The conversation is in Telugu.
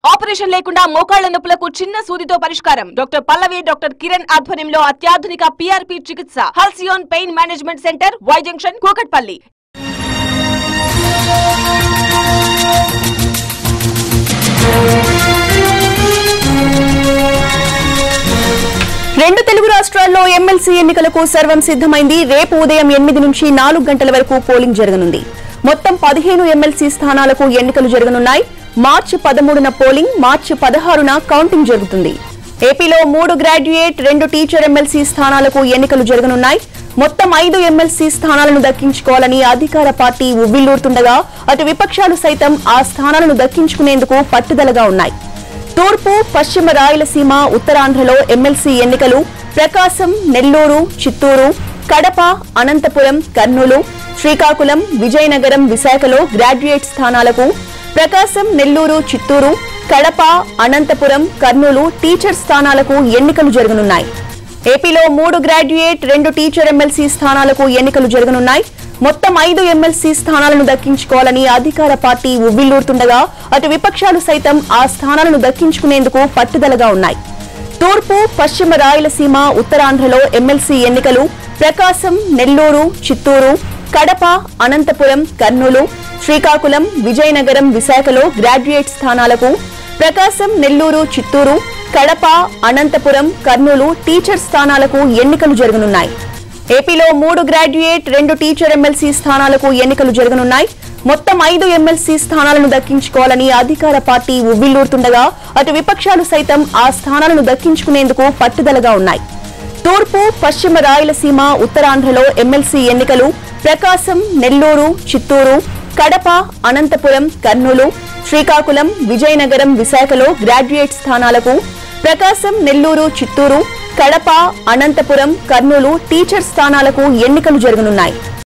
ఆపరేషన్ లేకుండా మోకాళ్ల నొప్పులకు చిన్న సూదితో పరిష్కారం డాక్టర్ పల్లవి డాక్టర్ కిరణ్ ఆధ్వర్యంలో అత్యాధునిక పిఆర్పి చికిత్స Halcyon pain management centre Y junction Kukatpally రెండు తెలుగు రాష్ట్రాల్లో ఎమ్మెల్సీ ఎన్నికలకు సర్వం సిద్ధమైంది రేపు ఉదయం ఎనిమిది నుంచి నాలుగు గంటల వరకు పోలింగ్ జరగనుంది మొత్తం పదిహేను ఎమ్మెల్సీ స్థానాలకు ఎన్నికలు జరగనున్నాయి మార్చి పదమూడున పోలింగ్ మార్చి పదహారున కౌంటింగ్ జరుగుతుంది ఏపీలో మూడు గ్రాడ్యుయేట్ రెండు టీచర్ ఎమ్మెల్సీ స్థానాలకు ఎన్నికలు జరగనున్నాయి మొత్తం ఐదు ఎమ్మెల్సీ స్థానాలను దక్కించుకోవాలని అధికార పార్టీ ఉవ్విల్లూరుతుండగా అటు విపక్షాలు సైతం ఆ స్థానాలను దక్కించుకునేందుకు పట్టుదలగా ఉన్నాయి తూర్పు పశ్చిమ రాయలసీమ ఉత్తరాంధ్రలో ఎమ్మెల్సీ ఎన్నికలు ప్రకాశం నెల్లూరు చిత్తూరు కడప అనంతపురం కర్నూలు శ్రీకాకుళం విజయనగరం విశాఖలో గ్రాడ్యుయేట్ స్థానాలకు ప్రకాశం నెల్లూరు చిత్తూరు కడప అనంతపురం కర్నూలు టీచర్ స్థానాలకు ఎన్నికలు జరగనున్నాయి ఏపీలో మూడు గ్రాడ్యుయేట్ రెండు టీచర్ ఎమ్మెల్సీ స్థానాలకు ఎన్నికలు జరగనున్నాయి మొత్తం ఐదు ఎమ్మెల్సీ స్థానాలను దక్కించుకోవాలని అధికార పార్టీ ఉవ్విల్లూరుతుండగా అటు విపక్షాలు సైతం ఆ స్థానాలను దక్కించుకునేందుకు పట్టుదలగా ఉన్నాయి తూర్పు పశ్చిమ రాయలసీమ ఉత్తరాంధ్రలో ఎమ్మెల్సీ ఎన్నికలు ప్రకాశం నెల్లూరు చిత్తూరు కడప అనంతపురం కర్నూలు శ్రీకాకుళం విజయనగరం విశాఖలో గ్రాడ్యుయేట్ స్థానాలకు ప్రకాశం నెల్లూరు చిత్తూరు కడప అనంతపురం కర్నూలు టీచర్ స్థానాలకు ఎన్నికలు జరగనున్నాయి ఏపీలో మూడు గ్రాడ్యుయేట్ రెండు టీచర్ ఎమ్మెల్సీ స్థానాలకు ఎన్నికలు జరగనున్నాయి మొత్తం ఐదు ఎమ్మెల్సీ స్థానాలను దక్కించుకోవాలని అధికార పార్టీ ఉవ్విల్లూరుతుండగా అటు విపక్షాలు సైతం ఆ స్థానాలను దక్కించుకునేందుకు పట్టుదలగా ఉన్నాయి తూర్పు పశ్చిమ రాయలసీమ ఉత్తరాంధ్రలో ఎమ్మెల్సీ ఎన్నికలు ప్రకాశం నెల్లూరు చిత్తూరు కడప అనంతపురం కర్నూలు శ్రీకాకుళం విజయనగరం విశాఖలో గ్రాడ్యుయేట్ స్థానాలకు ప్రకాశం నెల్లూరు చిత్తూరు కడప అనంతపురం కర్నూలు టీచర్ స్థానాలకు ఎన్నికలు జరగనున్నాయి